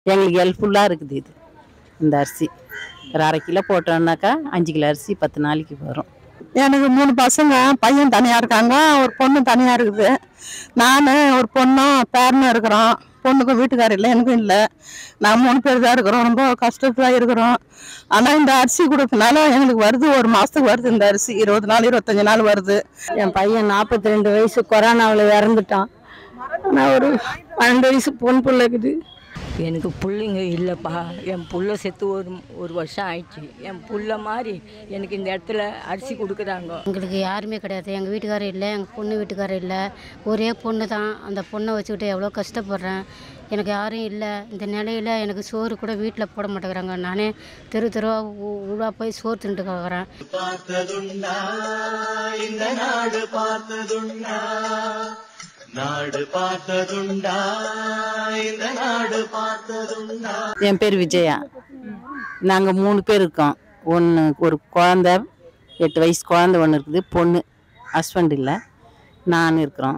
எங்களுக்கு ஹெல்ப்ஃபுல்லாக இருக்குது இது இந்த அரிசி ஒரு அரை கிலோ போட்டோம்னாக்கா அஞ்சு கிலோ அரிசி பத்து நாளைக்கு வரும் எனக்கு மூணு பசங்க பையன் தனியாக இருக்காங்க ஒரு பொண்ணு தனியாக இருக்குது நான் ஒரு பொண்ணும் பேரனும் இருக்கிறோம் பொண்ணுக்கும் வீட்டுக்காரர் இல்லை எனக்கும் இல்லை நான் மூணு பேர் தான் இருக்கிறோம் ரொம்ப கஷ்டத்தில் இருக்கிறோம் ஆனால் இந்த அரிசி கொடுத்தனால எங்களுக்கு வருது ஒரு மாதத்துக்கு வருது இந்த அரிசி இருபது நாள் இருபத்தஞ்சி நாள் வருது என் பையன் நாற்பத்தி ரெண்டு வயசு கொரோனாவில் இறந்துட்டான் ஆனால் ஒரு பன்னெண்டு வயசு பொன் பிள்ளை இருக்குது எனக்கு பிள்ளைங்க இல்லைப்பா என் புள்ள செத்து ஒரு ஒரு வருஷம் ஆயிடுச்சு என் புள்ள மாதிரி எனக்கு இந்த இடத்துல அரிசி கொடுக்குறாங்க எங்களுக்கு யாருமே கிடையாது எங்கள் வீட்டுக்காரர் இல்லை எங்கள் பொண்ணு வீட்டுக்காரர் இல்லை ஒரே பொண்ணு தான் அந்த பொண்ணை வச்சுக்கிட்டு எவ்வளோ கஷ்டப்படுறேன் எனக்கு யாரும் இல்லை இந்த நிலையில் எனக்கு சோறு கூட வீட்டில் போட மாட்டேங்கிறாங்க நானே தெரு தெருவாக உருவா போய் சோறு தின்ட்டு பார்க்குறேன் பார்த்ததுண்டா இந்த நாடு பார்த்ததுண்டா நாடு பார்த்ததுண்டா இந்த நாடு பார்த்ததுண்டா என் பேர் விஜயா நாங்கள் மூணு பேர் இருக்கோம் ஒன்று ஒரு குழந்த எட்டு வயசு குழந்த ஒன்று இருக்குது பொண்ணு ஹஸ்பண்ட் இல்லை நான் இருக்கிறோம்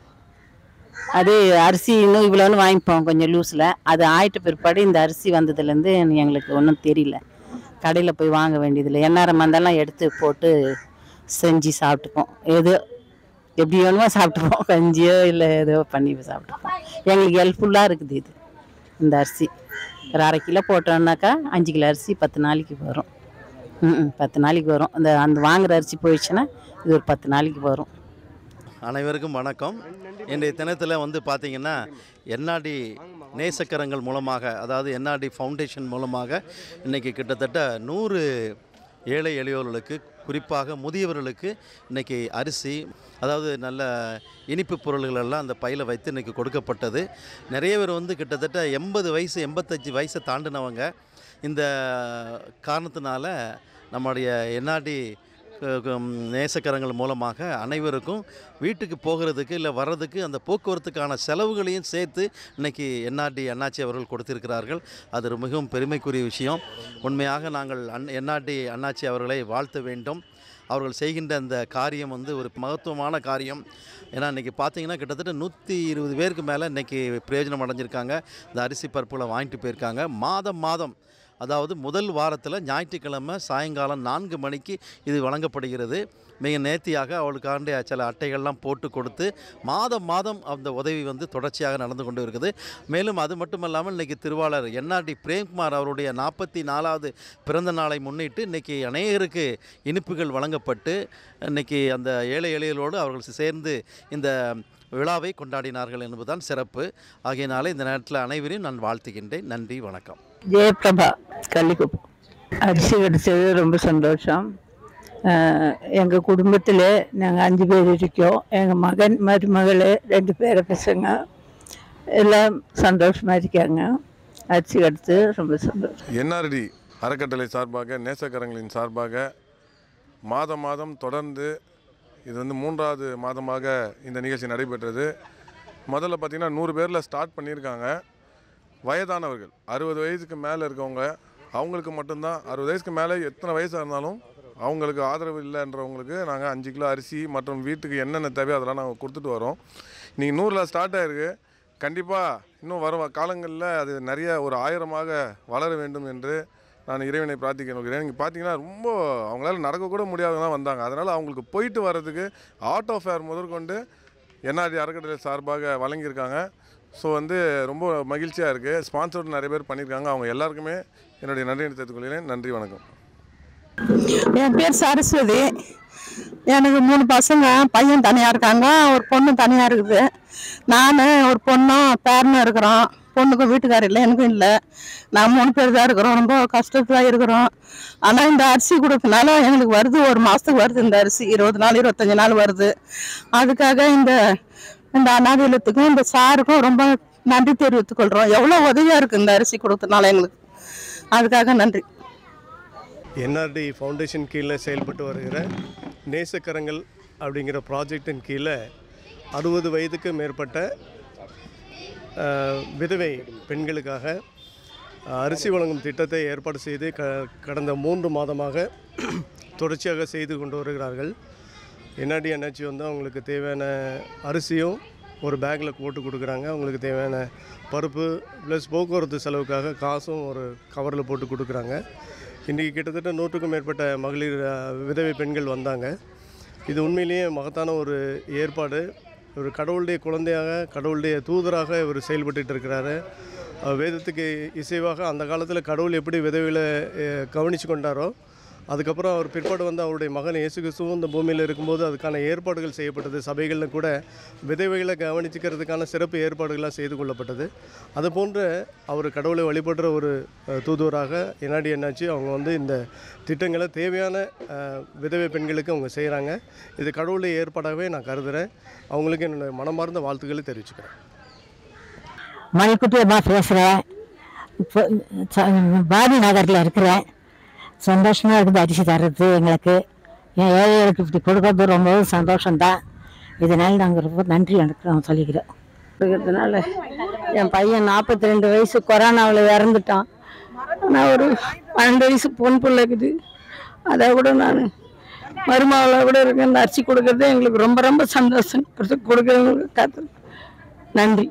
அது அரிசி இன்னும் இவ்வளோன்னு வாங்கிப்போம் கொஞ்சம் லூஸில் அது ஆயிட்ட பிற்பாடு இந்த அரிசி வந்ததுலேருந்து எங்களுக்கு ஒன்றும் தெரியல கடையில் போய் வாங்க வேண்டியதில்லை எந்நேரம் வந்தாலும் எடுத்து போட்டு செஞ்சு சாப்பிட்டுப்போம் எது எப்படி வேணுமோ சாப்பிட்டுப்போம் கஞ்சியோ இல்லை ஏதோ பண்ணி சாப்பிட்டுப்போம் எங்களுக்கு ஹெல்ப்ஃபுல்லாக இருக்குது இது இந்த அரிசி ஒரு அரை கிலோ போட்டோம்னாக்கா அஞ்சு கிலோ அரிசி பத்து நாளைக்கு வரும் ம் ம், பத்து நாளைக்கு வரும் அந்த அந்த வாங்குற அரிசி போயிடுச்சுன்னா இது ஒரு பத்து நாளைக்கு வரும் அனைவருக்கும் வணக்கம் இன்றைய தினத்தில் வந்து பார்த்திங்கன்னா என்ஆர்டி நேசக்கரங்கள் மூலமாக அதாவது என்ஆர்டி ஃபவுண்டேஷன் மூலமாக இன்றைக்கி கிட்டத்தட்ட நூறு ஏழை எளியோர்களுக்கு குறிப்பாக முதியவர்களுக்கு இன்றைக்கி அரிசி அதாவது நல்ல இனிப்பு பொருள்கள் எல்லாம் அந்த பையில் வைத்து இன்றைக்கி கொடுக்கப்பட்டது நிறைய பேர் வந்து கிட்டத்தட்ட எண்பது வயசு எண்பத்தஞ்சு வயசை தாண்டினவங்க இந்த காரணத்தினால நம்முடைய என்ஆர்டி நேசக்கரங்கள் மூலமாக அனைவருக்கும் வீட்டுக்கு போகிறதுக்கு இல்லை வர்றதுக்கு அந்த போக்குவரத்துக்கான செலவுகளையும் சேர்த்து இன்னைக்கு என்ஆர்டி அண்ணாச்சி அவர்கள் கொடுத்திருக்கிறார்கள் அது ஒரு மிகவும் பெருமைக்குரிய விஷயம் உண்மையாக நாங்கள் அன் என்ஆர்டி அண்ணாச்சி அவர்களை வாழ்த்த வேண்டும் அவர்கள் செய்கின்ற அந்த காரியம் வந்து ஒரு மகத்துவமான காரியம் ஏன்னா இன்றைக்கி பார்த்தீங்கன்னா கிட்டத்தட்ட நூற்றி இருபது பேருக்கு மேலே இன்றைக்கி பிரயோஜனம் அடைஞ்சிருக்காங்க இந்த அரிசி பருப்புகளை வாங்கிட்டு போயிருக்காங்க மாதம் மாதம் அதாவது முதல் வாரத்தில் ஞாயிற்றுக்கிழமை சாயங்காலம் நான்கு மணிக்கு இது வழங்கப்படுகிறது மிக நேர்த்தியாக அவளுக்காண்டிய சில அட்டைகள்லாம் போட்டு கொடுத்து மாதம் மாதம் அந்த உதவி வந்து தொடர்ச்சியாக நடந்து கொண்டு இருக்குது மேலும் அது மட்டுமல்லாமல் இன்றைக்கி திருவாளர் என்ஆர்டி பிரேம்குமார் அவருடைய நாற்பத்தி நாலாவது பிறந்த நாளை முன்னிட்டு இன்றைக்கி அநேகருக்கு இனிப்புகள் வழங்கப்பட்டு இன்றைக்கி அந்த ஏழை எளியலோடு அவர்கள் சேர்ந்து இந்த விழாவை கொண்டாடினார்கள் என்பதுதான் சிறப்பு ஆகையினால இந்த நேரத்தில் அனைவரையும் நான் வாழ்த்துகின்றேன் நன்றி வணக்கம் ஜெயபிரபா கள்ளிக்குப்பம் அரிசி கிடைச்சது ரொம்ப சந்தோஷம் எங்கள் குடும்பத்தில் நாங்கள் அஞ்சு பேர் இருக்கோம் எங்கள் மகன் மருமகள் ரெண்டு பேர பசங்க எல்லாம் சந்தோஷமாக இருக்காங்க அரிசி கிடைச்சது ரொம்ப சந்தோஷம் என்ஆர்டி அறக்கட்டளை சார்பாக நேசக்கரங்களின் சார்பாக மாதம் மாதம் தொடர்ந்து இது வந்து மூன்றாவது மாதமாக இந்த நிகழ்ச்சி நடைபெற்றது முதல்ல பார்த்திங்கன்னா நூறு பேரில் ஸ்டார்ட் பண்ணியிருக்காங்க வயதானவர்கள் அறுபது வயசுக்கு மேலே இருக்கவங்க அவங்களுக்கு மட்டும்தான் அறுபது வயசுக்கு மேலே எத்தனை வயசாக இருந்தாலும் அவங்களுக்கு ஆதரவு இல்லைன்றவங்களுக்கு நாங்கள் அஞ்சு கிலோ அரிசி மற்றும் வீட்டுக்கு என்னென்ன தேவையோ அதெல்லாம் நாங்கள் கொடுத்துட்டு வரோம் இன்றைக்கி நூறில் ஸ்டார்ட் ஆகிருக்கு கண்டிப்பாக இன்னும் வரும் காலங்களில் அது நிறைய ஒரு ஆயிரமாக வளர வேண்டும் என்று நான் இறைவனை பிரார்த்திக்க நோக்கிறேன் இங்கே பார்த்தீங்கன்னா ரொம்ப அவங்களால நடக்கக்கூட முடியாதவங்க வந்தாங்க அதனால் அவங்களுக்கு போயிட்டு வர்றதுக்கு ஆட்டோ ஃபேர் முதற்கொண்டு என்ஆர்டி அறக்கட்டளை சார்பாக வழங்கியிருக்காங்க ஸோ வந்து ரொம்ப மகிழ்ச்சியாக இருக்குது ஸ்பான்சர் நிறைய பேர் பண்ணியிருக்காங்க அவங்க எல்லாருக்குமே என்னுடைய நன்றி தெரிவித்துக் கொள்கிறேன் நன்றி வணக்கம் என் பேர் சரஸ்வதி எனக்கு மூணு பசங்க பையன் தனியாக இருக்காங்க ஒரு பொண்ணு தனியாக இருக்குது நான் ஒரு பொண்ணும் பேரனும் இருக்கிறோம் பொண்ணுக்கும் வீட்டுக்காரர் இல்லை எனக்கும் இல்லை நான் மூணு பேர் தான் இருக்கிறோம் ரொம்ப கஷ்டத்தில் இருக்கிறோம் ஆனால் இந்த அரிசி கொடுத்தனால எங்களுக்கு வருது ஒரு மாதத்துக்கு வருது இந்த அரிசி இருபது நாள் இருபத்தஞ்சி நாள் வருது அதுக்காக இந்த இந்த அனாதை இல்லத்துக்கும் இந்த சாருக்கும் ரொம்ப நன்றி தெரிவித்துக் கொள்கிறோம் எவ்வளோ உதவியாக இருக்குது இந்த அரிசி கொடுத்தனால எங்களுக்கு அதுக்காக நன்றி என்ஆர்டி ஃபவுண்டேஷன் கீழே செயல்பட்டு வருகிற நேசக்கரங்கள் அப்படிங்கிற ப்ராஜெக்டின் கீழே அறுபது வயதுக்கு மேற்பட்ட அஹ், விதவை பெண்களுக்காக அஹ், அரிசி வழங்கும் திட்டத்தை ஏற்பாடு செய்து க கடந்த மூன்று மாதமாக தொடர்ச்சியாக செய்து கொண்டு வருகிறார்கள் என்ஆர்டி என்ஹெச்சி வந்து அவங்களுக்கு தேவையான அரிசியும் ஒரு பேக்கில் போட்டு கொடுக்குறாங்க அவங்களுக்கு தேவையான பருப்பு ப்ளஸ் போக்குவரத்து செலவுக்காக காசும் ஒரு கவரில் போட்டு கொடுக்குறாங்க இன்றைக்கி கிட்டத்தட்ட நூற்றுக்கும் மேற்பட்ட மகளிர் அஹ், விதவை பெண்கள் வந்தாங்க இது உண்மையிலேயே மகத்தான ஒரு ஏற்பாடு ஒரு கடவுளுடைய குழந்தையாக கடவுளுடைய தூதராக இவர் செயல்பட்டுட்டு இருக்கிறாரு அஹ், வேதத்துக்கு இசைவாக அந்த காலத்தில் கடவுள் எப்படி விதவைகளை கவனித்து கொண்டாரோ அதுக்கப்புறம் அவர் பிற்பாடு வந்து அவருடைய மகன் இயேசு கிறிஸ்துவும் இந்த பூமியில் இருக்கும்போது அதுக்கான ஏற்பாடுகள் செய்யப்பட்டது சபைகளில் கூட விதவைகளை கவனிச்சுக்கிறதுக்கான சிறப்பு ஏற்பாடுகள்லாம் செய்து கொள்ளப்பட்டது அது போன்ற அவர் கடவுளை வழிபடுற ஒரு அஹ், தூதுவராக என்னாடி என்னாச்சு அவங்க வந்து இந்த திட்டங்களை தேவையான அஹ், விதவை பெண்களுக்கு அவங்க செய்கிறாங்க இது கடவுளுடைய ஏற்பாடாகவே நான் கருதுகிறேன் அவங்களுக்கு என்னுடைய மனமார்ந்த வாழ்த்துக்களை தெரிவிச்சுக்கிறேன் மணிக்குட்டி அம்மா பேசுகிறேன் இப்போ ச- பாரதி நகரில் இருக்கிறேன் சந்தோஷமாக இருக்குது அரிசி தர்றது எங்களுக்கு என் ஏழைகளுக்கு இப்படி கொடுக்கறது ரொம்பவும் சந்தோஷம்தான் இதனால் நாங்கள் ரொம்ப நன்றி எனக்கு சொல்லிக்கிறோம் இருக்கிறதுனால என் பையன் நாற்பத்தி ரெண்டு வயசு கொரோனாவில் இறந்துட்டான் நான் ஒரு பன்னெண்டு வயசு பொன் பிள்ளை இருக்குது அதை கூட நான் மருமகளை கூட இருக்க இந்த அரிசி கொடுக்கறது எங்களுக்கு ரொம்ப ரொம்ப சந்தோஷம் கொடுக்குறவங்களுக்கு காத்து நன்றி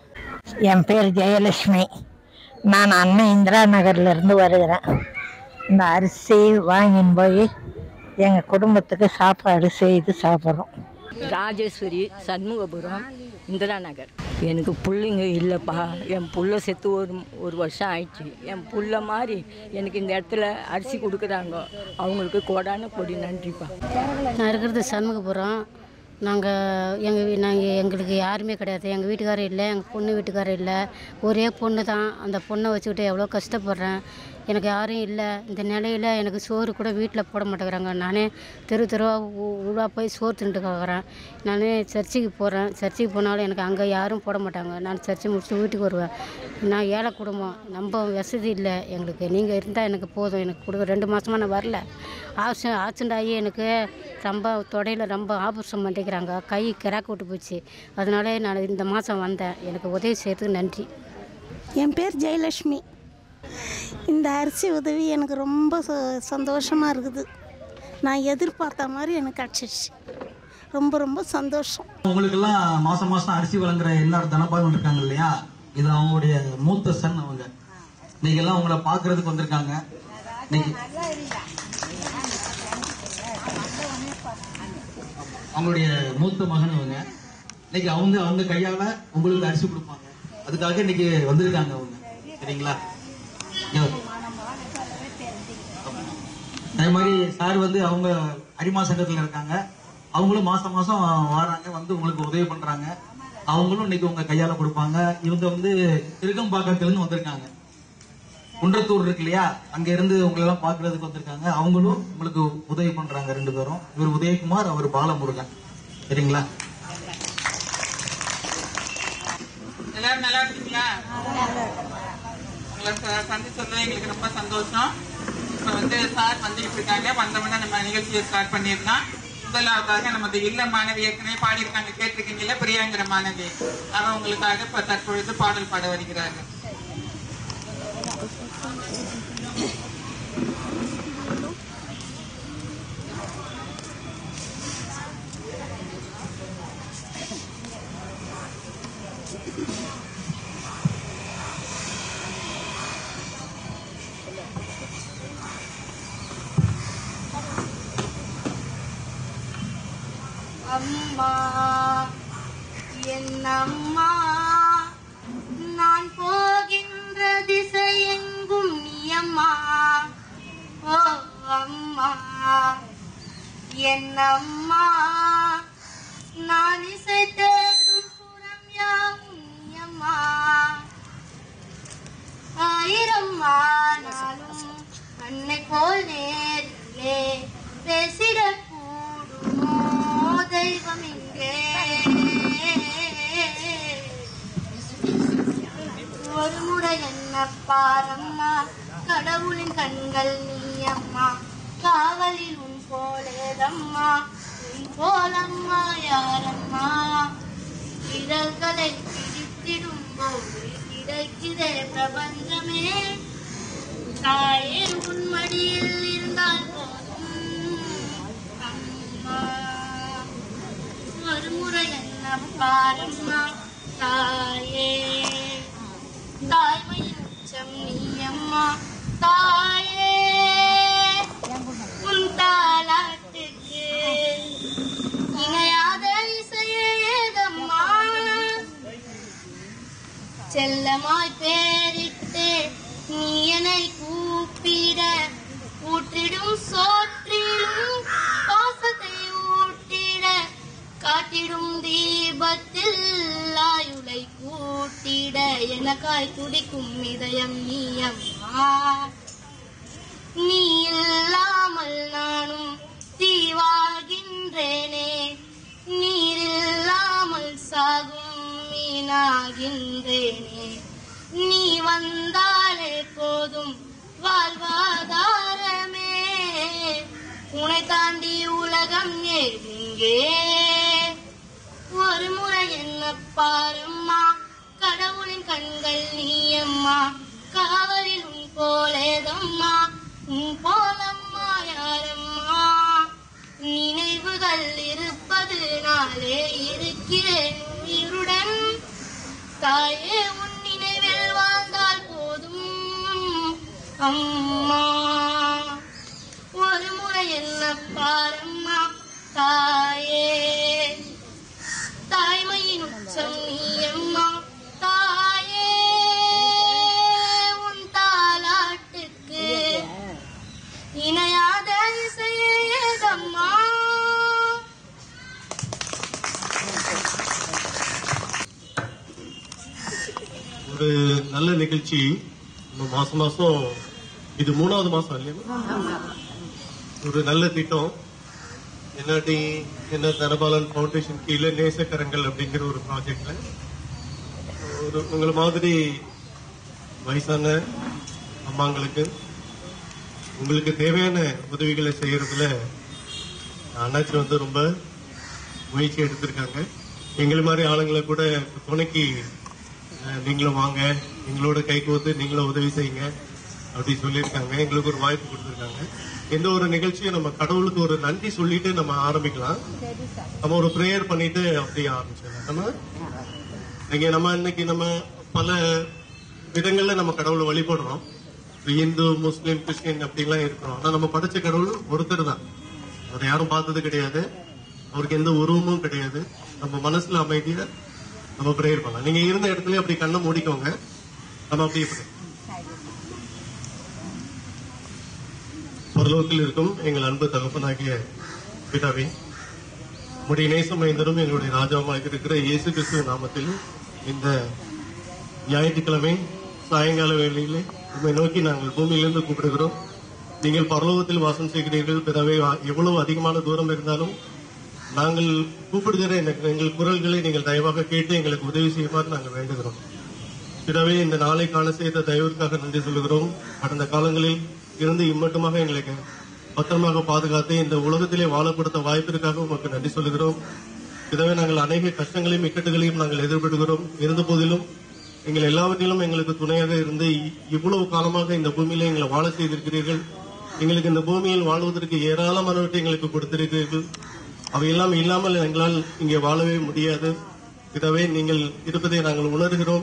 என் பேர் ஜெயலட்சுமி நான் அன்னை இந்திரா நகர்ல இருந்து வருகிறேன் இந்த அரிசி வாங்கின்னு போய் எங்கள் குடும்பத்துக்கு சாப்பாடு செய்து சாப்பிட்றோம் ராஜேஸ்வரி சண்முகபுரம் இந்திரா நகர் எனக்கு பிள்ளைங்க இல்லைப்பா என் புள்ள செத்து ஒரு ஒரு வருஷம் ஆயிடுச்சு என் புள்ள மாதிரி எனக்கு இந்த இடத்துல அரிசி கொடுக்குறாங்க அவங்களுக்கு கோடான கொடி நன்றிப்பா நான் இருக்கிறது சண்முகபுரம் நாங்கள் எங்கள் நாங்கள் எங்களுக்கு யாருமே கிடையாது எங்கள் வீட்டுக்காரர் இல்லை எங்கள் பொண்ணு வீட்டுக்காரர் இல்லை ஒரே பொண்ணு தான் அந்த பொண்ணை வச்சுக்கிட்டு எவ்வளோ கஷ்டப்படுறேன் எனக்கு யாரும் இல்லை இந்த நிலையில் எனக்கு சோறு கூட வீட்டில் போட மாட்டேங்கிறாங்க நானே தெரு தெருவாக உருவா போய் சோறு தின்ட்டு கிடக்குறேன் நான் சர்ச்சுக்கு போகிறேன் சர்ச்சுக்கு போனாலும் எனக்கு அங்கே யாரும் போட மாட்டாங்க நான் சர்ச்சை முடிச்சுட்டு வீட்டுக்கு வருவேன் நான் ஏழை குடும்பம் நம்ம வசதி இல்லை எங்களுக்கு நீங்கள் இருந்தால் எனக்கு போதும் எனக்கு கொடுக்க ரெண்டு மாதமாக நான் வரல ஆக்சிடென்ட் ஆக்சிடென்ட் ஆகி எனக்கு ரொம்ப தொடையில் ரொம்ப ஆபரேஷன் பண்ணிக்கிறாங்க கை கிராக் விட்டு போச்சு அதனால நான் இந்த மாதம் வந்தேன் எனக்கு உதவி செய்யறதுக்கு நன்றி என் பேர் ஜெயலட்சுமி இந்த அரிசி உதவி எனக்கு ரொம்ப ச- சந்தோஷமா இருக்குது நான் எதிர்பார்த்த மாதிரி எனக்கு கிடச்சிருச்சு ரொம்ப ரொம்ப சந்தோஷம் உங்களுக்கெல்லாம் மாசம் மாசம் அரிசி வழங்குற எல்லாரும் தனபாலும் இருக்காங்க இல்லையா இது அவங்களுடைய மூத்த சன் அவங்க இன்னைக்கு எல்லாம் உங்களை பாக்குறதுக்கு வந்திருக்காங்க இன்னைக்கு அவங்களுடைய மூத்த மகன் அவங்க இன்னைக்கு அவங்க அவங்க கையால உங்களுக்கு அரிசி கொடுப்பாங்க அதுக்காக இன்னைக்கு வந்திருக்காங்க அவங்க சரிங்களா இங்க வா. அதே மாதிரி சார் வந்து அவங்க அரிமா சங்கத்துல இருக்காங்க அவங்களும் மாசம் மாசம் வராங்க வந்து உங்களுக்கு உதவி பண்றாங்க அவங்களும் இன்னைக்கு உங்க கையால கொடுப்பாங்க இவங்க வந்து திருக்கம்பாக்கத்துல இருந்து வந்திருக்காங்க குன்றத்தூர் இருக்கு இல்லையா அங்க இருந்து உங்களை எல்லாம் பாக்குறதுக்கு வந்திருக்காங்க அவங்களும் உங்களுக்கு உதவி பண்றாங்க ரெண்டு பேரும் இவர் உதயகுமார் அவர் பாலமுருகன் சரிங்களா எல்லாரும் நல்லா இருக்கீங்களா உங்களை ச- சந்திச்சதுல எங்களுக்கு ரொம்ப சந்தோஷம் இப்ப வந்து சார் வந்துட்டு இருக்காங்க வந்தவங்க நம்ம நிகழ்ச்சியை ஸ்டார்ட் பண்ணிடலாம் முதலாவதாக நமது இல்ல மாணவி ஏற்கனவே பாடியிருக்காங்க கேட்டிருக்கீங்கல்ல பிரியாங்கிற மாணவி அவன் உங்களுக்காக இப்ப தற்பொழுது பாடல் பாட வருகிறார்கள் அம்மா என் அம்மா நான் போகின்ற திசை எங்கும் நீ அம்மா ஓ அம்மா என் அம்மா நான் இசை தேடும் சுரம் யாவும் நீ அம்மா ஆயிரம் ஆனாலும் அன்னை போல் நேரிலே பேசிட கூடுமோ தெய்வம் இங்கே ஒரு முறை என்ன பாரம்மா கடவுளின் கண்கள் நீ அம்மா காவலில் உன் போலேதம்மா உன் போலம்மா யாரம்மா இடர்களை பிடித்திடும் போது கிடைக்கிறே பிரபஞ்சமே தாயே உன் மடியில் இருந்தால் போதும் அம்மா ஒரு முறை என்ன பாரம்மா தாயே தாய்மையின் உச்சம் நீயம்மா தாயே உன் தாலாட்டுக்கு இணையாத இசையேதம்மா செல்லமாய் பேரிட்டு நீ என்னை கூப்பிட ஊற்றிடும் சோற்றிலும் பாசத்தை ஊட்டிட காட்டிடும் தீபத்தில் ஆயுளை கூட்டிட எனக்காய் துடிக்கும் இதயம் நீயம்மா நீ இல்லாமல் நானும் தீவாகின்றேனே நீரில்லாமல் சாகும் மீனாகின்றேனே நீ வந்தாலே போதும் வாழ்வாதாரமே உனை தாண்டி உலகம் எங்கே ஒரு முறை என்ன பாரம்மா கடவுளின் கண்கள் நீயம்மா காவலில் உன் போலேதம்மா உன் போலம்மா யாரம்மா நினைவுகள் இருப்பது நாளே இருக்கிறேன் உயிருடன் தாயே உன் நினைவில் வாழ்ந்தால் போதும் அம்மா ஒரு முறை என்ன பாரம்மா தாயே தாய்மையின் உச்சம் நீ அம்மா தாயே உன் தாலாட்டுக்கு இணையாத இசையேதம்மா ஒரு நல்ல நிகழ்ச்சி நம்ம மாசம் மாசம் இது மூணாவது மாசம் இல்லையா ஒரு நல்ல திட்டம் என்ஆர்டி என்ன தனபாலன் ஃபவுண்டேஷன் கீழே நேசக்கரங்கள் அப்படிங்கிற ஒரு ப்ராஜெக்ட்ல ஒரு உங்களை மாதிரி வயசான அம்மாங்களுக்கு உங்களுக்கு தேவையான உதவிகளை செய்யறதுல அண்ணாச்சி வந்து ரொம்ப முயற்சி எடுத்திருக்காங்க எங்களை மாதிரி ஆளுங்களை கூட துணைக்கு அஹ், நீங்களும் வாங்க எங்களோட கை கோத்து நீங்களும் உதவி செய்யுங்க அப்படி சொல்லியிருக்காங்க எங்களுக்கு ஒரு வாய்ப்பு கொடுத்துருக்காங்க எந்த ஒரு நிகழ்ச்சியும் நம்ம கடவுளுக்கு ஒரு நன்றி சொல்லிட்டு நம்ம ஆரம்பிக்கலாம் நம்ம ஒரு ப்ரேயர் பண்ணிட்டு அப்படியே ஆரம்பிச்சிடலாம் நம்ம இங்க நம்ம இன்னைக்கு நம்ம பல விதங்கள்ல நம்ம கடவுளை வழிபடுறோம் இப்ப இந்து முஸ்லீம் கிறிஸ்டின் அப்படிலாம் இருக்கிறோம் ஆனா நம்ம படைச்ச கடவுள் ஒருத்தர் தான் அவரை யாரும் பார்த்தது கிடையாது அவருக்கு எந்த உருவமும் கிடையாது நம்ம மனசுல அமைதியா நம்ம ப்ரேயர் பண்ணலாம் நீங்க இருந்த இடத்துல அப்படி கண்ணை மூடிக்கோங்க நம்ம அப்படியே pray. பரலோகத்தில் இருக்கும் எங்கள் அன்பு தகப்பனாகிய பிதாவே உடைய நேசம் மைந்தரும் எங்களுடைய ராஜாவுமாக இருக்கிற இயேசு கிறிஸ்துவ நாமத்தில் இந்த ஞாயிற்றுக்கிழமை சாயங்கால வேளையிலே உண்மை நோக்கி நாங்கள் பூமியிலிருந்து கூப்பிடுகிறோம் நீங்கள் பரலோகத்தில் வாசம் செய்கிறீர்கள் பிறவே எவ்வளவு அதிகமான தூரம் இருந்தாலும் நாங்கள் கூப்பிடுகிற இந்த- எங்கள் குரல்களை நீங்கள் தயவாக கேட்டு எங்களுக்கு உதவி செய்யுமாறு நாங்கள் வேண்டுகிறோம் பிறவே இந்த நாளை காண செய்த தயவிற்காக நன்றி சொல்லுகிறோம் கடந்த காலங்களில் இருந்து இம்மட்டுமாக எங்களுக்கு பத்திரமாக பாதுகாத்து இந்த உலகத்திலே வாழ கொடுத்த வாய்ப்பிற்காக உமக்கு நன்றி சொல்லுகிறோம் பிறவே நாங்கள் அநேக கஷ்டங்களையும் இக்கட்டுகளையும் நாங்கள் எதிர்படுகிறோம் இருந்த போதிலும் எங்கள் எல்லாவற்றிலும் எங்களுக்கு துணையாக இருந்து இ- இவ்வளவு காலமாக இந்த பூமியில எங்களை வாழ செய்திருக்கிறீர்கள் எங்களுக்கு இந்த பூமியில் வாழ்வதற்கு ஏராளமானவற்றை எங்களுக்கு கொடுத்திருக்கிறீர்கள் அவையெல்லாம் இல்லாமல் எங்களால் இங்கே வாழவே முடியாது பிறவே நீங்கள் இருப்பதை நாங்கள் உணர்கிறோம்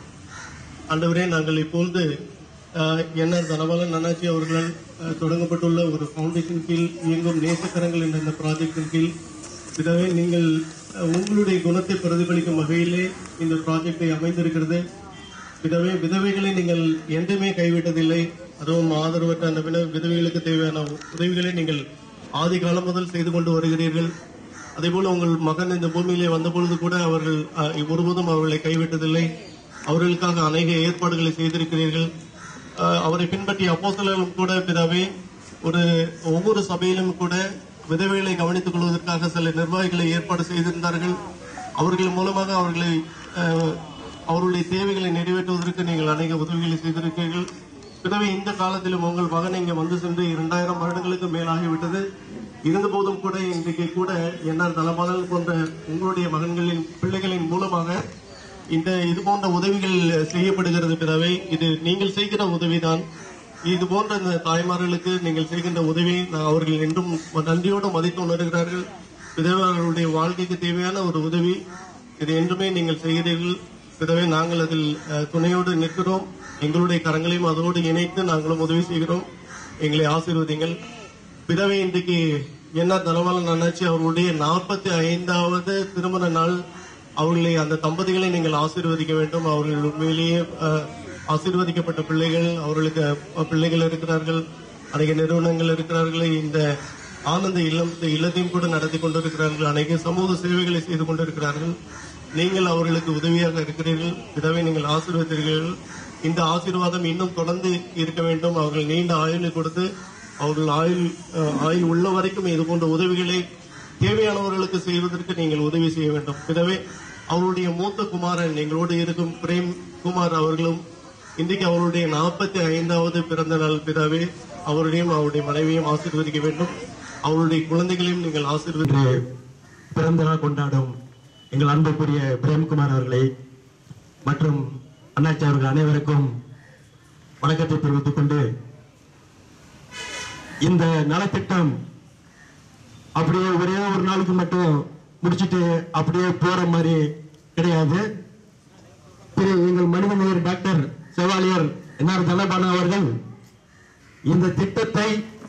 ஆண்டவரே நாங்கள் இப்பொழுது அஹ், என்ஆர் தனபாலன் அண்ணாச்சி அவர்களால் அஹ், தொடங்கப்பட்டுள்ள ஒரு ஃபவுண்டேஷன் கீழ் இயங்கும் நேசக்கரங்கள் என்ற இந்த ப்ராஜெக்டின் கீழ் பிறவே நீங்கள் அஹ், உங்களுடைய குணத்தை பிரதிபலிக்கும் வகையிலே இந்த ப்ராஜெக்டை அமைந்திருக்கிறது விதவை விதவைகளை நீங்கள் என்றுமே கைவிட்டதில்லை அதுவும் ஆதரவற்ற அந்த வித- விதவைகளுக்கு தேவையான உதவிகளை நீங்கள் ஆதி காலம் முதல் செய்து கொண்டு வருகிறீர்கள் அதேபோல உங்கள் மகன் இந்த பூமியிலே வந்தபொழுது கூட அவர்கள் அஹ், ஒருபோதும் அவர்களை கைவிட்டதில்லை அவர்களுக்காக அநேக ஏற்பாடுகளை செய்திருக்கிறீர்கள் அஹ், அவரை பின்பற்றிய அப்போஸ்தலர்களும் கூட பிதாவே ஒரு ஒவ்வொரு சபையிலும் கூட விதவைகளை கவனித்துக் கொள்வதற்காக சில நிர்வாகிகளை ஏற்பாடு செய்திருந்தார்கள் அவர்கள் மூலமாக அவர்களை அஹ், அவருடைய தேவைகளை நிறைவேற்றுவதற்கு நீங்கள் அநேக உதவிகளை செய்திருக்கிறீர்கள் பிறகு இந்த காலத்திலும் உங்கள் மகன் இங்கே வந்து சென்று இரண்டாயிரம் வருடங்களுக்கு மேலாகிவிட்டது இருந்தபோதும் கூட இன்றைக்கு கூட என்ஆர் தலபாலன் போன்ற உங்களுடைய மகன்களின் பிள்ளைகளின் மூலமாக இந்த இது போன்ற உதவிகள் செய்யப்படுகிறது பிறவை இது நீங்கள் செய்கிற உதவிதான் இது போன்ற இந்த தாய்மார்களுக்கு நீங்கள் செய்கின்ற உதவி நான் அவர்கள் என்றும் நன்றியோடு மதித்து உணர்கிறார்கள் விதவர்களுடைய வாழ்க்கைக்கு தேவையான ஒரு உதவி இது என்றுமே நீங்கள் செய்கிறீர்கள் பிறவே நாங்கள் அதில் அஹ், துணையோடு நிற்கிறோம் எங்களுடைய கரங்களையும் அதோடு இணைத்து நாங்களும் உதவி செய்கிறோம் எங்களை ஆசீர்வதிங்கள் பிறவே இன்றைக்கு என்ன தனவாளன் அண்ணாச்சி அவர்களுடைய நாற்பத்தி ஐந்தாவது திருமண நாள் அவர்களை அந்த தம்பதிகளை நீங்கள் ஆசீர்வதிக்க வேண்டும் அவர்கள் உண்மையிலேயே அஹ், ஆசீர்வதிக்கப்பட்ட பிள்ளைகள் அவர்களுக்கு அஹ், பிள்ளைகள் இருக்கிறார்கள் அநேக நிறுவனங்கள் இருக்கிறார்கள் இந்த ஆனந்த இல்லம் இந்த இல்லத்தையும் கூட நடத்தி கொண்டிருக்கிறார்கள் அநேக சமூக சேவைகளை செய்து கொண்டிருக்கிறார்கள் நீங்கள் அவர்களுக்கு உதவியாக இருக்கிறீர்கள் பிறவை நீங்கள் ஆசீர்வதித்தீர்கள் இந்த ஆசீர்வாதம் இன்னும் தொடர்ந்து இருக்க வேண்டும் அவர்கள் நீண்ட ஆயுளை கொடுத்து அவர்கள் ஆயுள் அஹ், ஆயுள் உள்ள வரைக்கும் இது போன்ற உதவிகளை தேவையானவர்களுக்கு செய்வதற்கு நீங்கள் உதவி செய்ய வேண்டும் பிறவே அவருடைய மூத்த குமாரன் எங்களோடு இருக்கும் பிரேம் குமார் அவர்களும் இன்றைக்கு அவருடைய நாற்பத்தி ஐந்தாவது பிறந்த நாள் பிறவே அவருடையும் அவருடைய மனைவியும் ஆசீர்வதிக்க வேண்டும் அவருடைய குழந்தைகளையும் நீங்கள் ஆசீர்வதி பிறந்த நாள் கொண்டாடும் எங்கள் அன்புக்குரிய பிரேம்குமார் அவர்களை மற்றும் அண்ணாச்சி அவர்கள் அனைவருக்கும் வணக்கத்தை தெரிவித்துக் கொண்டு இந்த நலத்திட்டம் அப்படியே ஒரே ஒரு நாளுக்கு மட்டும் முடிச்சிட்டு அப்படியே போற மாதிரி கிடையாது திரு எங்கள் மனிதநேயர் டாக்டர் செவாலியர் என்ஆர் தனபான அவர்கள் இந்த திட்டத்தை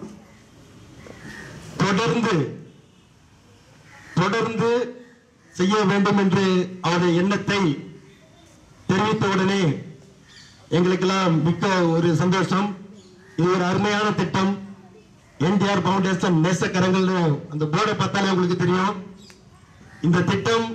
தொடர்ந்து தொடர்ந்து செய்ய வேண்டும் என்று அவருடைய எண்ணத்தை தெரிவித்த உடனே எங்களுக்கெல்லாம் மிக்க ஒரு சந்தோஷம் இது ஒரு அருமையான திட்டம் என்டிஆர் பவுண்டேஷன் நேசக்கரங்கள்னு அந்த போர்டை பார்த்தாலே உங்களுக்கு தெரியும் இந்த திட்டம்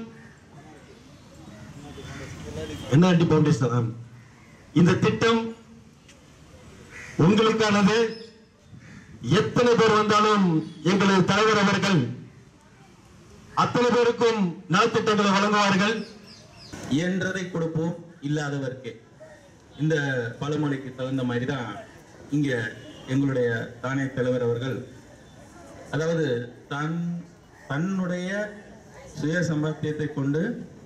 என்ஆர்டி பவுண்டேஷன் இந்த திட்டம் உங்களுக்கானது எத்தனை பேர் வந்தாலும் எங்களது தலைவர் அவர்கள் அத்தனை பேருக்கும் நலத்திட்டங்களை வழங்குவார்கள் இயன்றதை கொடுப்போம் இல்லாதவர்க்கு இந்த பழமொழிக்கு தகுந்த மாதிரி தான் இங்க எங்களுடைய தானே தலைவர் அவர்கள் அதாவது தன் தன்னுடைய சுய சம்பாத்தியத்தை கொண்டு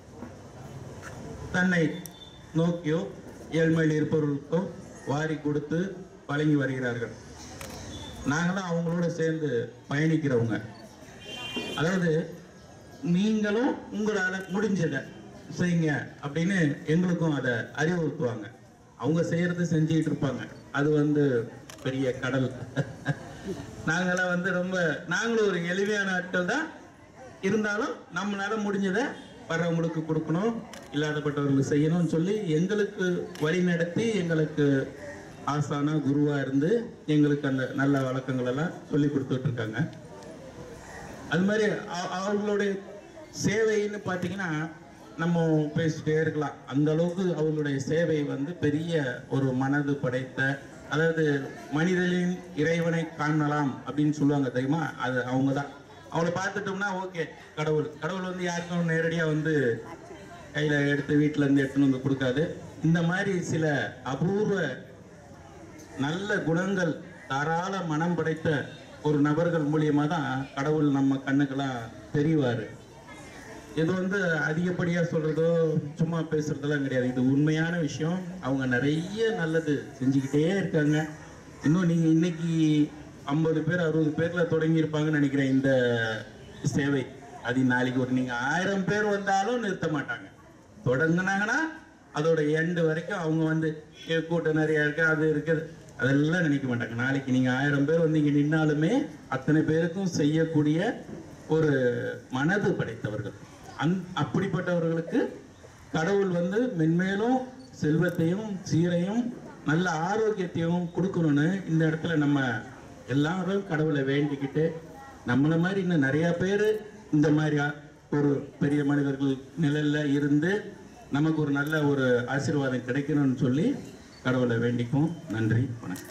தன்னை நோக்கியோ ஏழ்மையில் இருப்பவர்களுக்கோ வாரி கொடுத்து வழங்கி வருகிறார்கள் நாங்களும் அவங்களோட சேர்ந்து பயணிக்கிறவங்க அதாவது நீங்களும் உங்களால முடிஞ்சதை செய்யுங்க அப்படின்னு எங்களுக்கும் அதை அறிவுறுத்துவாங்க அவங்க செய்யறது செஞ்சுக்கிட்டு இருப்பாங்க அது வந்து பெரிய கடல் நாங்களாம் வந்து ரொம்ப நாங்களும் ஒரு எளிமையான ஆட்கள் தான் இருந்தாலும் நம்மளால முடிஞ்சதை வர்றவங்களுக்கு கொடுக்கணும் இல்லாதப்பட்டவர்களுக்கு செய்யணும்னு சொல்லி எங்களுக்கு வழி நடத்தி எங்களுக்கு ஆசானா குருவா இருந்து எங்களுக்கு அந்த நல்ல வழக்கங்கள் எல்லாம் சொல்லி கொடுத்துட்டு இருக்காங்க அது மாதிரி அ- அவர்களுடைய சேவைன்னு பார்த்தீங்கன்னா நம்ம பேசிட்டே இருக்கலாம் அந்த அளவுக்கு அவங்களுடைய சேவை வந்து பெரிய ஒரு மனது படைத்த அதாவது மனிதனின் இறைவனை காணலாம் அப்படின்னு சொல்லுவாங்க தெரியுமா அது அவங்க தான் அவங்கள பார்த்துட்டோம்னா ஓகே கடவுள் கடவுள் வந்து யாருக்கும் நேரடியாக வந்து கையில் எடுத்து வீட்டில் இருந்து எடுத்துன்னு வந்து கொடுக்காது இந்த மாதிரி சில அபூர்வ நல்ல குணங்கள் தாராள மனம் படைத்த ஒரு நபர்கள் மூலியமா தான் கடவுள் நம்ம கண்ணுக்கெல்லாம் தெரிவாரு இது வந்து அதிகப்படியா சொல்றதோ சும்மா பேசுறதெல்லாம் கிடையாது இது உண்மையான விஷயம் அவங்க நிறைய நல்லது செஞ்சுக்கிட்டே இருக்காங்க இன்னும் நீங்க இன்னைக்கு ஐம்பது பேர் அறுபது பேர்ல தொடங்கி இருப்பாங்கன்னு நினைக்கிறேன் இந்த சேவை அது நாளைக்கு ஒரு நீங்க ஆயிரம் பேர் வந்தாலும் நிறுத்த மாட்டாங்க தொடங்குனாங்கன்னா அதோட எண்டு வரைக்கும் அவங்க வந்து "ஏ, கூட்டம் நிறைய இருக்கு அது இருக்குது அதெல்லாம் நினைக்க மாட்டாங்க நாளைக்கு நீங்க ஆயிரம் பேர் வந்து இங்க நின்னாலுமே அத்தனை பேருக்கும் செய்யக்கூடிய ஒரு மனது படைத்தவர்கள் அந் அப்படிப்பட்டவர்களுக்கு கடவுள் வந்து மென்மேலும் செல்வத்தையும் சீரையும் நல்ல ஆரோக்கியத்தையும் கொடுக்கணும்னு இந்த இடத்துல நம்ம எல்லாரும் கடவுளை வேண்டிக்கிட்டு நம்மளை மாதிரி இன்னும் நிறைய பேர் இந்த மாதிரி ஆ- ஒரு பெரிய மனிதர்கள் நிழல்ல இருந்து நமக்கு ஒரு நல்ல ஒரு ஆசீர்வாதம் கிடைக்கணும்னு சொல்லி கடவுளை வேண்டிக்கும் நன்றி வணக்கம்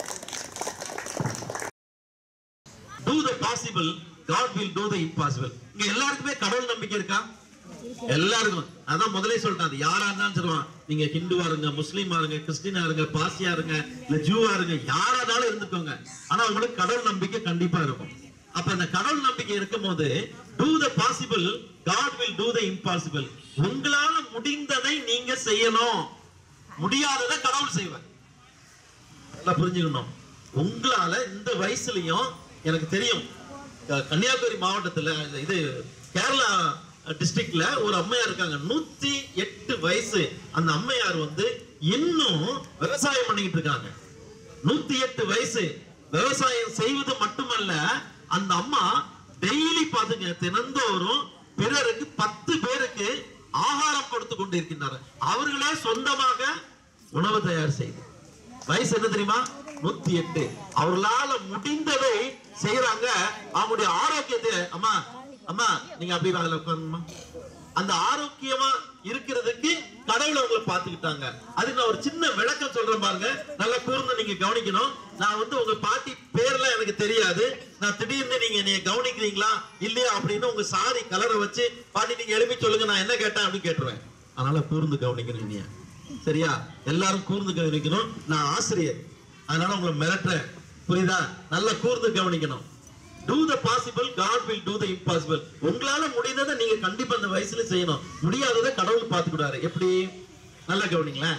do the possible god will do the impossible இங்க எல்லாருக்குமே கடவுள் நம்பிக்கை இருக்கா எல்லாருக்கும் அதான் முதலே சொல்லிட்டேன் அது யாரா இருந்தாலும் சொல்லுவான் நீங்க ஹிந்துவா இருங்க முஸ்லீமா இருங்க கிறிஸ்டினா இருங்க பாசியா இருங்க இல்ல ஜூவா இருங்க யாரா இருந்தாலும் இருந்துக்கோங்க ஆனா உங்களுக்கு கடவுள் நம்பிக்கை கண்டிப்பா இருக்கும் அப்ப அந்த கடவுள் நம்பிக்கை இருக்கும்போது do the possible god will do the impossible உங்களால முடிந்ததை நீங்க செய்யணும் முடியாததை கடவுள் செய்வார் நல்லா புரிஞ்சுக்கணும் உங்களால இந்த வயசுலயும் எனக்கு தெரியும் க- கன்னியாகுமரி மாவட்டத்துல இது கேரளா டிஸ்ட்ரிக்ட்ல ஒரு அம்மையார் இருக்காங்க நூத்தி எட்டு வயசு அந்த அம்மையார் வந்து இன்னும் விவசாயம் பண்ணிக்கிட்டு இருக்காங்க நூத்தி எட்டு வயசு விவசாயம் செய்வது மட்டுமல்ல அந்த அம்மா டெய்லி பாத்துங்க தினந்தோறும் பிறருக்கு பத்து பேருக்கு ஆகாரம் கொடுத்து கொண்டிருக்கின்றனர் அவர்களே சொந்தமாக உணவு தயார் செய்து வயசு என்ன தெரியுமா நூத்தி எட்டு அவர்களால முடிந்ததை செய்யறாங்க அவங்களுடைய ஆரோக்கியத்தை அம்மா அம்மா நீங்க அப்படி வாங்கல உட்காருமா அந்த ஆரோக்கியமா இருக்கிறதுக்கு கடவுளை உங்களை பார்த்துக்கிட்டாங்க அதுக்கு நான் ஒரு சின்ன விளக்கம் சொல்றேன் பாருங்க நல்லா கூர்ந்து நீங்க கவனிக்கணும் நான் வந்து உங்க பாட்டி பேர்லாம் எனக்கு தெரியாது நான் திடீர்னு நீங்க என்னைய கவனிக்கிறீங்களா இல்லையா அப்படின்னு உங்க சாரி கலரை வச்சு பாட்டி நீங்க எழுப்பி சொல்லுங்க நான் என்ன கேட்டேன் அப்படின்னு கேட்டுருவேன் அதனால கூர்ந்து கவனிக்கணும் நீங்க சரியா எல்லாரும் கூர்ந்து கவனிக்கணும் நான் ஆசிரியர் அதனால உங்களை மிரட்டுறேன் புரியுதா நல்லா கூர்ந்து கவனிக்கணும் do the possible God will do the impossible உங்களால முடிந்ததை நீங்க கண்டிப்பா அந்த வயசுல செய்யணும் முடியாததை கடவுள் பார்த்துக்கிட்டாரு எப்படி நல்லா கவனிங்களேன்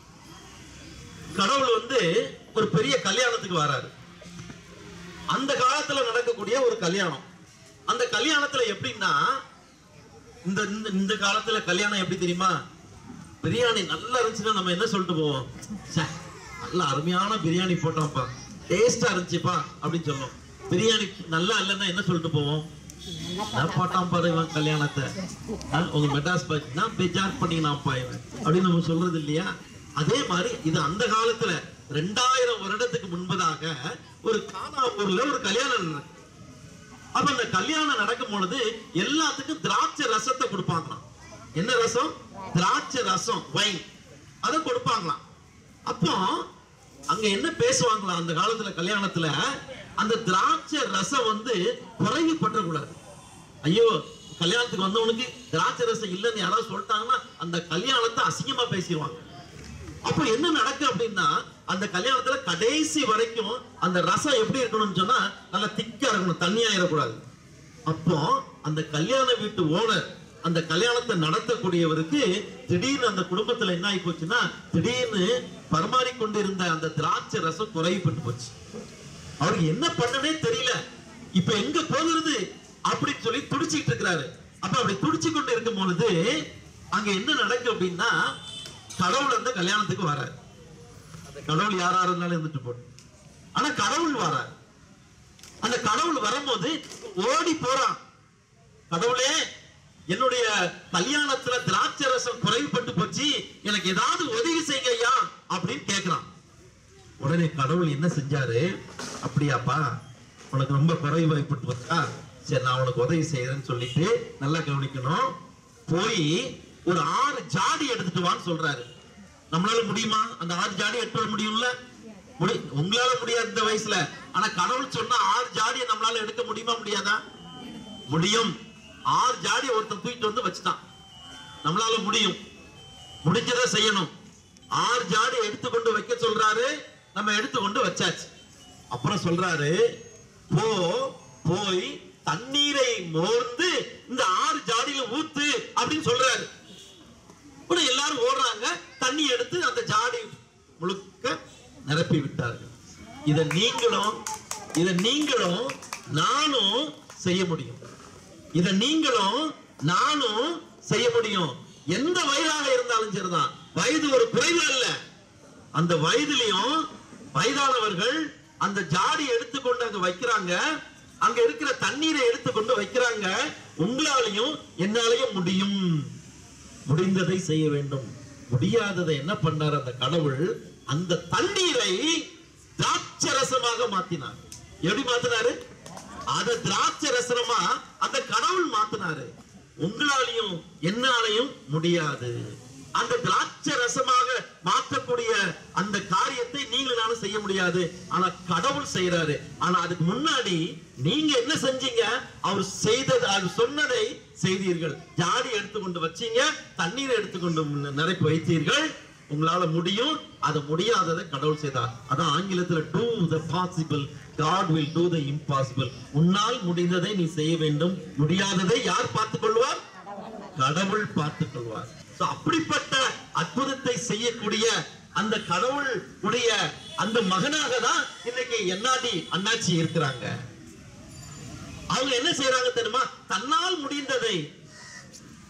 கடவுள் வந்து ஒரு பெரிய கல்யாணத்துக்கு வராரு அந்த காலத்துல நடக்கக்கூடிய ஒரு கல்யாணம் அந்த கல்யாணத்துல எப்படின்னா இந்த இந்த- இந்த காலத்துல கல்யாணம் எப்படி தெரியுமா பிரியாணி நல்லா இருந்துச்சுன்னா நம்ம என்ன சொல்லிட்டு போவோம் ச்சே, நல்ல அருமையான பிரியாணி போட்டோம்ப்பா டேஸ்டா இருந்துச்சுப்பா அப்படின்னு சொல்லுவோம் பிரியாணி நல்லா இல்லைன்னா என்ன சொல்லிட்டு போவோம் நான் போட்டான் பாரு இவன் கல்யாணத்தை ஆ, உங்க மெட்ராஸ் பாய் நான் பெஜார் பண்ணிக்கலாம்ப்பா இவன் அப்படின்னு நம்ம சொல்றது இல்லையா அதே மாதிரி இது அந்த காலத்துல ரெண்டாயிரம் வருடத்துக்கு முன்பதாக ஒரு கானாப்பூர்ல ஒரு கல்யாணம் நடக்குது. அப்ப அந்த கல்யாணம் நடக்கும் பொழுது எல்லாத்துக்கும் திராட்சை ரசத்தை கொடுப்பாங்களாம் என்ன ரசம் திராட்சை ரசம் வைன் அதை கொடுப்பாங்களாம் அப்போ அங்க என்ன பேசுவாங்களாம் அந்த காலத்துல கல்யாணத்துல அந்த திராட்சை ரசம் வந்து குறைவு பற்றக்கூடாது ஐயோ கல்யாணத்துக்கு வந்தவனுக்கு திராட்சை ரசம் இல்லைன்னு யாராவது சொல்லிட்டாங்கன்னா அந்த கல்யாணத்தை அசிங்கமா பேசிடுவாங்க அப்ப என்ன நடக்கு அப்படின்னா அந்த கல்யாணத்துல கடைசி வரைக்கும் அந்த ரசம் எப்படி இருக்கணும்னு சொன்னா நல்லா திக்கா இருக்கணும் தண்ணியா இருக்கக்கூடாது அப்போ அந்த கல்யாண வீட்டு ஓனர் அந்த கல்யாணத்தை நடத்தக்கூடியவருக்கு திடீர்னு அந்த குடும்பத்துல என்ன ஆகி போச்சுன்னா திடீர்னு பரிமாறிக்கொண்டிருந்த அந்த திராட்சை ரசம் குறைவுபட்டு போச்சு அவருக்கு என்ன பண்ணனே தெரியல இப்ப எங்க போகிறது அப்படின்னு சொல்லி துடிச்சிட்டு இருக்கிறாரு அப்ப அப்படி துடிச்சு கொண்டு இருக்கும் பொழுது அங்க என்ன நடக்கு அப்படின்னா கடவுள் அந்த கல்யாணத்துக்கு வராரு அந்த கடவுள் யாரா இருந்தாலும் இருந்துட்டு போட்டு ஆனா கடவுள் வரார் அந்த கடவுள் வரும்போது ஓடி போறான் கடவுளே என்னுடைய கல்யாணத்துல திராட்சை ரசம் குறைவுபட்டு போச்சு எனக்கு ஏதாவது உதவி செய்யுங்க ஐயா அப்படின்னு கேக்குறான் உடனே கடவுள் என்ன செஞ்சாரு அப்படியாப்பா உனக்கு ரொம்ப குறைவாய்ப்பட்டு வச்சா சரி நான் உனக்கு உதவி செய்யறேன்னு சொல்லிட்டு நல்லா கவனிக்கணும் போய் ஒரு ஆறு ஜாடி எடுத்துட்டு வான்னு சொல்றாரு நம்மளால முடியுமா அந்த ஆறு ஜாடி எடுத்து வர முடியும்ல முடி உங்களால முடியாது இந்த வயசுல ஆனா கடவுள் சொன்னா ஆறு ஜாடியை நம்மளால எடுக்க முடியுமா முடியாதா முடியும் ஆறு ஜாடி ஒருத்தன் தூக்கிட்டு வந்து வச்சுட்டான் நம்மளால முடியும் முடிஞ்சதை செய்யணும் ஆறு ஜாடி எடுத்துக்கொண்டு வைக்க சொல்றாரு நம்ம எடுத்துக்கொண்டு வச்சாச்சு அப்புறம் சொல்றாரு போ போய் தண்ணீரை மோர்ந்து இந்த ஆறு ஜாடியில ஊத்து அப்படின்னு சொல்றாரு உடனே எல்லாரும் ஓடுறாங்க தண்ணி எடுத்து அந்த ஜாடி முழுக்க நிரப்பி விட்டார்கள் இத நீங்களும் இத நீங்களும் நானும் செய்ய முடியும் இத நீங்களும் நானும் செய்ய முடியும் எந்த வயதாக இருந்தாலும் சரிதான் வயது ஒரு குறைவு அல்ல அந்த வயதிலையும் வயதானவர்கள் அந்த ஜாடி எடுத்துக்கொண்டு அங்க வைக்கிறாங்க அங்க இருக்கிற தண்ணீரை எடுத்துக்கொண்டு வைக்கிறாங்க உங்களாலையும் என்னாலையும் முடியும் முடிந்ததை செய்ய வேண்டும் முடியாததை என்ன பண்ணார் அந்த கடவுள் அந்த தண்ணீரை திராட்சை ரசமாக மாத்தினார் எப்படி மாத்தினாரு அத திராட்சை ரசமா அந்த கடவுள் மாத்தினாரு உங்களாலையும் என்னாலையும் முடியாது அந்த திராட்சை ரசமாக மாற்றக்கூடிய அந்த காரியத்தை நீங்களும் நானும் செய்ய முடியாது ஆனா கடவுள் செய்யறாரு ஆனா அதுக்கு முன்னாடி நீங்க என்ன செஞ்சீங்க அவர் செய்தது அவர் சொன்னதை செய்தீர்கள் ஜாடி எடுத்துக்கொண்டு வச்சீங்க தண்ணீரை எடுத்துக்கொண்டு நிரப்பி வைத்தீர்கள் உங்களால முடியும் அது முடியாததை கடவுள் செய்தார் அதான் ஆங்கிலத்துல do the possible God will do the impossible உன்னால் முடிந்ததை நீ செய்ய வேண்டும் முடியாததை யார் பார்த்துக் கொள்வார் கடவுள் பார்த்துக் கொள்வார் So, அப்படிப்பட்ட அற்புதத்தை செய்யக்கூடிய அந்த கடவுள் உடைய அந்த மகனாக தான் இன்னைக்கு என்னாடி அண்ணாச்சி இருக்கிறாங்க அவங்க என்ன செய்யறாங்க தெரியுமா தன்னால் முடிந்ததை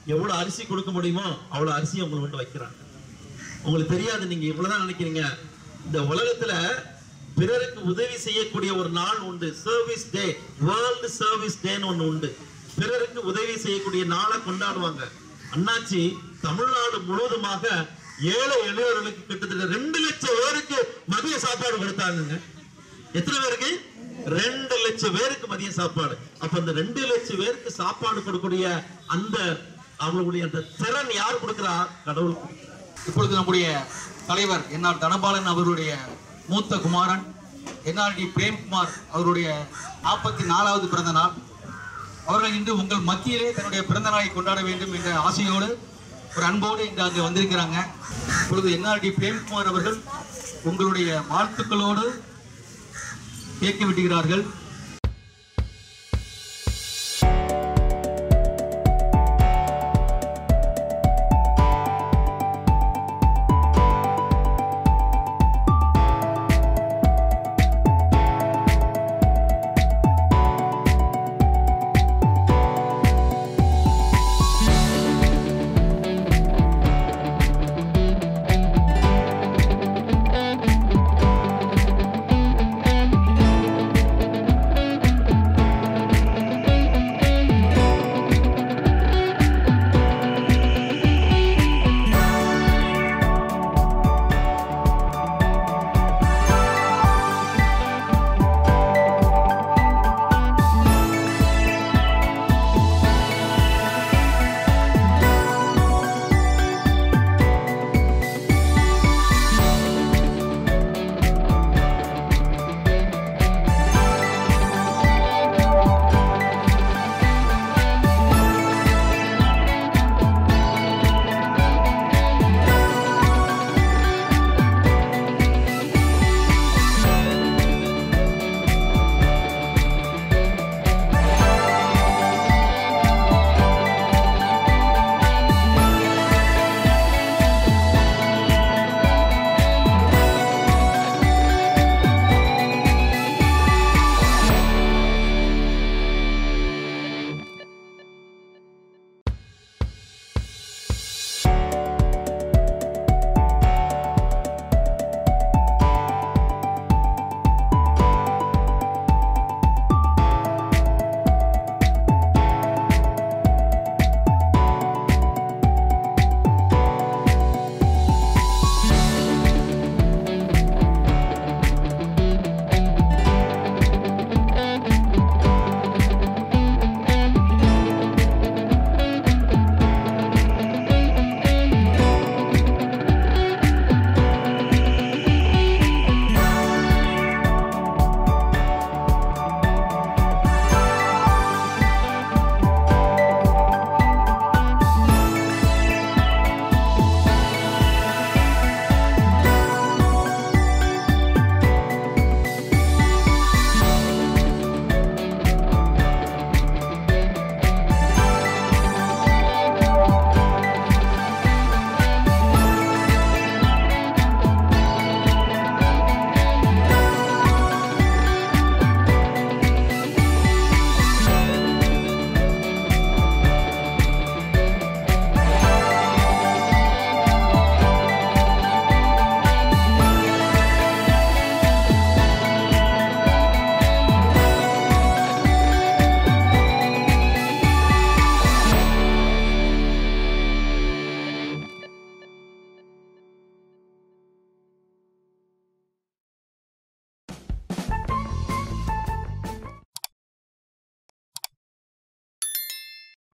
எவ்வளவு அரிசி கொடுக்க முடியுமோ அவ்வளவு அரிசி உங்களுக்கு வந்து வைக்கிறாங்க உங்களுக்கு தெரியாது நீங்க இவ்வளவுதான் நினைக்கிறீங்க இந்த உலகத்துல பிறருக்கு உதவி செய்யக்கூடிய ஒரு நாள் உண்டு சர்வீஸ் டே வேர்ல்டு சர்வீஸ் டேன்னு ஒண்ணு உண்டு பிறருக்கு உதவி செய்யக்கூடிய நாளை கொண்டாடுவாங்க அண்ணாச்சி தமிழ்நாடு முழுவதுமாக ஏழை எளியவர்களுக்கு கிட்டத்தட்ட ரெண்டு லட்சம் பேருக்கு மதிய சாப்பாடு கொடுத்தாங்க எத்தனை பேருக்கு ரெண்டு லட்சம் பேருக்கு மதிய சாப்பாடு அப்ப அந்த ரெண்டு லட்சம் பேருக்கு சாப்பாடு கொடுக்கக்கூடிய அந்த அவங்களுடைய அந்த திறன் யார் கொடுக்கிறா கடவுள் கொடுக்கிறார். இப்பொழுது நம்முடைய தலைவர் என்ஆர் தனபாலன் அவருடைய மூத்த குமாரன் என்ஆர்டி பிரேம்குமார் அவருடைய நாற்பத்தி நாலாவது பிறந்த நாள் அவர்கள் இன்று உங்கள் மத்தியிலே தன்னுடைய பிறந்த நாளை கொண்டாட வேண்டும் என்ற ஆசையோடு ஒரு அன்போடு இன்று அங்கே வந்திருக்கிறாங்க இப்பொழுது என்ஆர்டி பிரேம்குமார் அவர்கள் உங்களுடைய வாழ்த்துக்களோடு கேட்க விட்டுகிறார்கள்